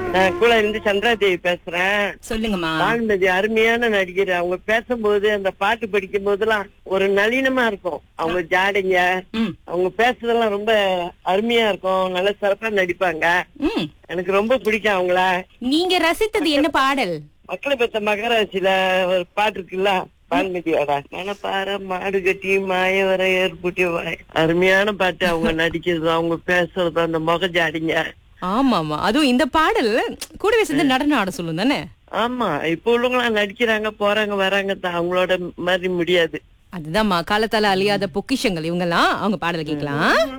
நான் கூட இருந்து சந்திராதேவி பேசுறேன் சொல்லுங்கம்மா பானுமதி அருமையான நடிகர் அவங்க பேசும்போது அந்த பாட்டு படிக்கும் போதெல்லாம் ஒரு நளினமா இருக்கும் அவங்க ஜாடைங்க ம் அவங்க பேசுறதெல்லாம் ரொம்ப அருமையா இருக்கும் நல்ல சிறப்பா நடிப்பாங்க ம் எனக்கு ரொம்ப பிடிக்கும் அவங்கள நீங்க ரசித்தது என்ன பாடல் மக்களை பெத்த மகராட்சியில ஒரு பாட்டு இருக்குல்ல பானுமதியோட மனப்பாற மாடு கட்டி மாய வர ஏற்புட்டி வாய் அருமையான பாட்டு அவங்க நடிக்கிறது அவங்க பேசுறது அந்த முக ஜாடிங்க ஆமா ஆமா அதுவும் இந்த பாடல் கூடவே சேர்ந்து நடனம் ஆட சொல்லும் தானே ஆமா இப்ப உள்ளவங்க நடிக்கிறாங்க போறாங்க வராங்க தான் அவங்களோட மாதிரி முடியாது அதுதான்மா காலத்தால அழியாத பொக்கிஷங்கள் இவங்கெல்லாம் அவங்க பாடல் கேட்கலாம்